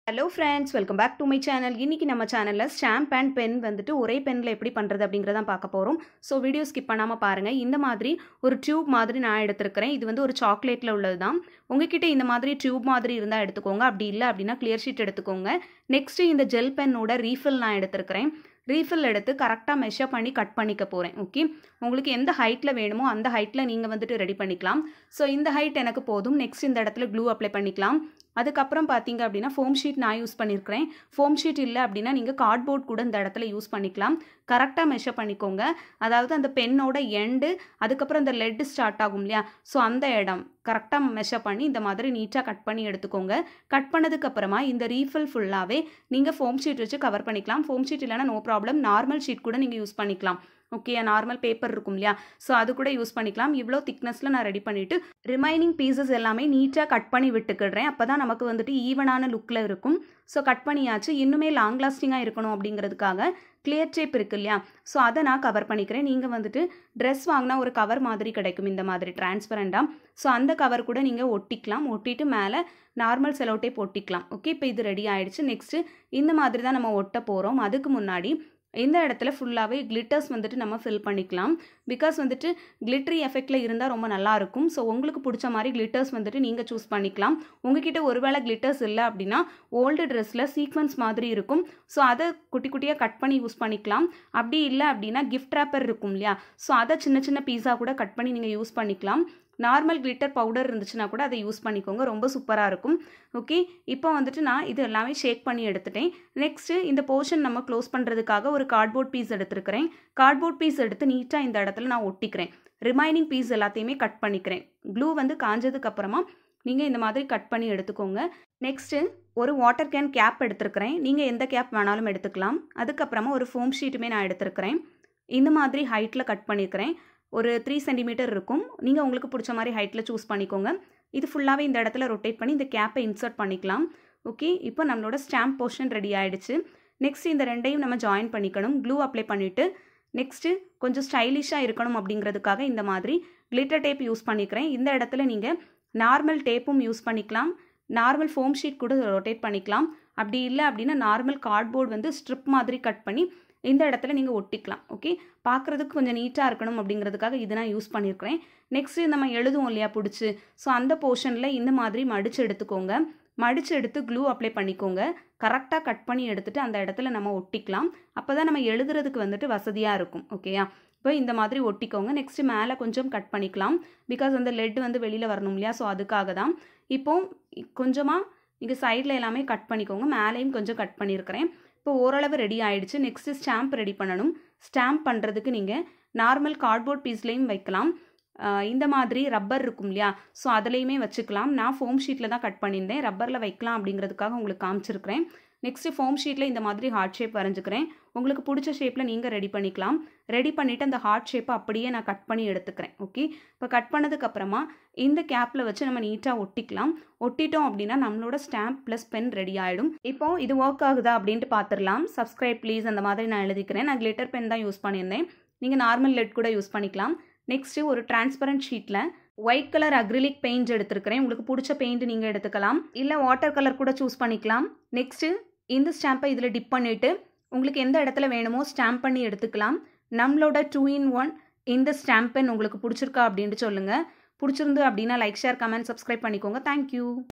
hello friends welcome back to my channel இன்றைக்கி நம்ம சேனலில் ஸ்டாம்ப் அண்ட் பென் வந்துட்டு ஒரே பெனில் எப்படி பண்ணுறது அப்படிங்கிறத பார்க்க போகிறோம் ஸோ வீடியோ ஸ்கிப் பண்ணாமல் பாருங்கள் இந்த மாதிரி ஒரு டியூப் மாதிரி நான் எடுத்திருக்கிறேன் இது வந்து ஒரு சாக்லேட்டில் உள்ளது தான் உங்ககிட்ட இந்த மாதிரி டியூப் மாதிரி இருந்தால் எடுத்துக்கோங்க அப்படி இல்லை அப்படின்னா கிளியர் ஷீட் எடுத்துக்கோங்க நெக்ஸ்ட்டு இந்த ஜெல் பென்னோட ரீஃபில் நான் எடுத்திருக்கிறேன் ரீஃபில் எடுத்து கரெக்டாக மெஷர் பண்ணி கட் பண்ணிக்க போகிறேன் ஓகே உங்களுக்கு எந்த ஹைட்டில் வேணுமோ அந்த ஹைட்டில் நீங்கள் வந்துட்டு ரெடி பண்ணிக்கலாம் ஸோ இந்த ஹைட் எனக்கு போதும் நெக்ஸ்ட் இந்த இடத்துல க்ளூ அப்ளை பண்ணிக்கலாம் அதுக்கப்புறம் பார்த்தீங்க அப்படின்னா ஃபோம் ஷீட் நான் யூஸ் பண்ணியிருக்கிறேன் ஃபோம் ஷீட் இல்லை அப்படின்னா நீங்கள் கார்ட்போர்ட் கூட இந்த இடத்துல யூஸ் பண்ணிக்கலாம் கரெக்டாக மெஷர் பண்ணிக்கோங்க அதாவது அந்த பென்னோட எண்டு அதுக்கப்புறம் இந்த லெட் ஸ்டார்ட் ஆகும் இல்லையா ஸோ அந்த இடம் கரெக்டாக மெஷர் பண்ணி இந்த மாதிரி நீட்டாக கட் பண்ணி எடுத்துக்கோங்க கட் பண்ணதுக்கப்புறமா இந்த ரீஃபில் ஃபுல்லாகவே நீங்கள் ஃபோம் ஷீட் வச்சு கவர் பண்ணிக்கலாம் ஃபோம் ஷீட் இல்லைனா நோ ப்ராப்ளம் நார்மல் ஷீட் கூட நீங்கள் யூஸ் பண்ணிக்கலாம் ஓகே நார்மல் பேப்பர் இருக்கும் இல்லையா ஸோ அது கூட யூஸ் பண்ணிக்கலாம் இவ்வளோ திக்னஸில் நான் ரெடி பண்ணிவிட்டு ரிமைனிங் பீசஸ் எல்லாமே நீட்டாக கட் பண்ணி விட்டுக்கிடுறேன் அப்போ தான் நமக்கு வந்துட்டு ஈவனான லுக்கில் இருக்கும் ஸோ கட் பண்ணியாச்சு இன்னுமே லாங் லாஸ்டிங்காக இருக்கணும் அப்படிங்கிறதுக்காக கிளியர் டேப் இருக்கு இல்லையா ஸோ அதை நான் கவர் பண்ணிக்கிறேன் நீங்கள் வந்துட்டு ட்ரெஸ் வாங்கினா ஒரு கவர் மாதிரி கிடைக்கும் இந்த மாதிரி டிரான்ஸ்பரண்டாக ஸோ அந்த கவர் கூட நீங்கள் ஒட்டிக்கலாம் ஒட்டிட்டு மேலே நார்மல் செலோ டேப் ஒட்டிக்கலாம் ஓகே இப்போ இது ரெடி ஆயிடுச்சு நெக்ஸ்ட்டு இந்த மாதிரி தான் நம்ம ஒட்ட போகிறோம் அதுக்கு முன்னாடி இந்த இடத்துல ஃபுல்லாகவே கிளிட்டர்ஸ் வந்துட்டு நம்ம ஃபில் பண்ணிக்கலாம் பிகாஸ் வந்துட்டு கிளிட்ரி எஃபெக்டில் இருந்தால் ரொம்ப நல்லாயிருக்கும் ஸோ உங்களுக்கு பிடிச்ச மாதிரி கிளிட்டர்ஸ் வந்துட்டு நீங்கள் சூஸ் பண்ணிக்கலாம் உங்ககிட்ட ஒருவேளை கிளிட்டர்ஸ் இல்லை அப்படின்னா ஓல்டு ட்ரெஸ்ஸில் சீக்வன்ஸ் மாதிரி இருக்கும் ஸோ அதை குட்டி குட்டியாக கட் பண்ணி யூஸ் பண்ணிக்கலாம் அப்படி இல்லை அப்படின்னா கிஃப்ட் ரேப்பர் இருக்கும் இல்லையா ஸோ அதை சின்ன சின்ன பீஸா கூட கட் பண்ணி நீங்கள் யூஸ் பண்ணிக்கலாம் நார்மல் கிளிட்டர் பவுடர் இருந்துச்சுன்னா கூட அதை யூஸ் பண்ணிக்கோங்க ரொம்ப சூப்பராக இருக்கும் ஓகே இப்போ வந்துட்டு நான் இது எல்லாமே ஷேக் பண்ணி எடுத்துட்டேன் நெக்ஸ்ட்டு இந்த போர்ஷன் நம்ம க்ளோஸ் பண்ணுறதுக்காக ஒரு கார்ட்போர்ட் பீஸ் எடுத்துருக்கிறேன் கார்ட்போர்ட் பீஸ் எடுத்து நீட்டாக இந்த இடத்துல நான் ஒட்டிக்கிறேன் ரிமைனிங் பீஸ் எல்லாத்தையுமே கட் பண்ணிக்கிறேன் க்ளூ வந்து காஞ்சதுக்கு அப்புறமா நீங்கள் இந்த மாதிரி கட் பண்ணி எடுத்துக்கோங்க நெக்ஸ்ட்டு ஒரு வாட்டர் கேன் கேப் எடுத்துருக்கிறேன் நீங்கள் எந்த கேப் வேணாலும் எடுத்துக்கலாம் அதுக்கப்புறமா ஒரு ஃபோம் ஷீட்டுமே நான் எடுத்துருக்கிறேன் இந்த மாதிரி ஹைட்டில் கட் பண்ணியிருக்கிறேன் ஒரு த்ரீ சென்டிமீட்டர் இருக்கும் நீங்கள் உங்களுக்கு பிடிச்ச மாதிரி ஹைட்டில் சூஸ் பண்ணிக்கோங்க இது ஃபுல்லாகவே இந்த இடத்துல ரொட்டேட் பண்ணி இந்த கேப்பை இன்சர்ட் பண்ணிக்கலாம் ஓகே இப்போ நம்மளோட ஸ்டாம்ப் போர்ஷன் ரெடி ஆகிடுச்சு நெக்ஸ்ட் இந்த ரெண்டையும் நம்ம ஜாயின் பண்ணிக்கணும் க்ளூ அப்ளை பண்ணிவிட்டு நெக்ஸ்ட்டு கொஞ்சம் ஸ்டைலிஷாக இருக்கணும் அப்படிங்கிறதுக்காக இந்த மாதிரி கிளிட்டர் டேப் யூஸ் பண்ணிக்கிறேன் இந்த இடத்துல நீங்கள் நார்மல் டேப்பும் யூஸ் பண்ணிக்கலாம் நார்மல் ஃபோம் ஷீட் கூட ரொட்டேட் பண்ணிக்கலாம் அப்படி இல்லை அப்படின்னா நார்மல் கார்ட்போர்ட் வந்து ஸ்ட்ரிப் மாதிரி கட் பண்ணி இந்த இடத்துல நீங்கள் ஒட்டிக்கலாம் ஓகே பார்க்குறதுக்கு கொஞ்சம் நீட்டாக இருக்கணும் அப்படிங்கிறதுக்காக இது நான் யூஸ் பண்ணியிருக்கிறேன் நெக்ஸ்ட்டு நம்ம எழுதுவோம் இல்லையா பிடிச்சி ஸோ அந்த போர்ஷனில் இந்த மாதிரி மடித்து எடுத்துக்கோங்க மடித்து எடுத்து க்ளூ அப்ளை பண்ணிக்கோங்க கரெக்டாக கட் பண்ணி எடுத்துகிட்டு அந்த இடத்துல நம்ம ஒட்டிக்கலாம் அப்போ தான் நம்ம எழுதுறதுக்கு வந்துட்டு வசதியாக இருக்கும் ஓகேயா இப்போ இந்த மாதிரி ஒட்டிக்கோங்க நெக்ஸ்ட்டு மேலே கொஞ்சம் கட் பண்ணிக்கலாம் பிகாஸ் அந்த லெட் வந்து வெளியில் வரணும் இல்லையா ஸோ அதுக்காக தான் இப்போ கொஞ்சமாக நீங்கள் சைடில் எல்லாமே கட் பண்ணிக்கோங்க மேலேயும் கொஞ்சம் கட் பண்ணியிருக்கிறேன் இப்போ ஓரளவு ரெடி ஆயிடுச்சு நெக்ஸ்ட்டு ஸ்டாம்ப் ரெடி பண்ணணும் ஸ்டாம்ப் பண்ணுறதுக்கு நீங்கள் நார்மல் கார்ட்போர்ட் பீஸ்லேயும் வைக்கலாம் இந்த மாதிரி ரப்பர் இருக்கும் இல்லையா ஸோ அதுலேயுமே வச்சுக்கலாம் நான் ஃபோம் ஷீட்டில் தான் கட் பண்ணியிருந்தேன் ரப்பரில் வைக்கலாம் அப்படிங்கிறதுக்காக உங்களுக்கு காமிச்சிருக்கிறேன் நெக்ஸ்ட்டு ஃபோம் ஷீட்டில் இந்த மாதிரி ஹார்ட் ஷேப் வரைஞ்சிக்கிறேன் உங்களுக்கு பிடிச்ச ஷேப்பில் நீங்கள் ரெடி பண்ணிக்கலாம் ரெடி பண்ணிவிட்டு அந்த ஹார்ட் ஷேப்பை அப்படியே நான் கட் பண்ணி எடுத்துக்கிறேன் ஓகே இப்போ கட் பண்ணதுக்கப்புறமா இந்த கேப்பில் வச்சு நம்ம நீட்டாக ஒட்டிக்கலாம் ஒட்டிட்டோம் அப்படின்னா நம்மளோட ஸ்டாம்ப் ப்ளஸ் பென் ரெடி ஆகிடும் இப்போ இது ஒர்க் ஆகுதா அப்படின்ட்டு பார்த்துடலாம் சப்ஸ்கிரைப் ப்ளீஸ் அந்த மாதிரி நான் எழுதிக்கிறேன் நான் கிளிட்டர் பென் தான் யூஸ் பண்ணியிருந்தேன் நீங்கள் நார்மல் லெட் கூட யூஸ் பண்ணிக்கலாம் நெக்ஸ்ட்டு ஒரு டிரான்ஸ்பரண்ட் ஷீட்டில் ஒயிட் கலர் அக்ரிலிக் பெயிண்ட் எடுத்துருக்கிறேன் உங்களுக்கு பிடிச்ச பெயிண்ட் நீங்கள் எடுத்துக்கலாம் இல்லை வாட்டர் கலர் கூட சூஸ் பண்ணிக்கலாம் நெக்ஸ்ட்டு இந்த ஸ்டாம்பை இதில் டிப் பண்ணிவிட்டு உங்களுக்கு எந்த இடத்துல வேணுமோ ஸ்டாம்ப் பண்ணி எடுத்துக்கலாம் நம்மளோட டூ இன் ஒன் இந்த ஸ்டாம்ப் பென் உங்களுக்கு பிடிச்சிருக்கா அப்படின்ட்டு சொல்லுங்கள் பிடிச்சிருந்து அப்படின்னா லைக் ஷேர் கமெண்ட் சப்ஸ்கிரைப் பண்ணிக்கோங்க தேங்க்யூ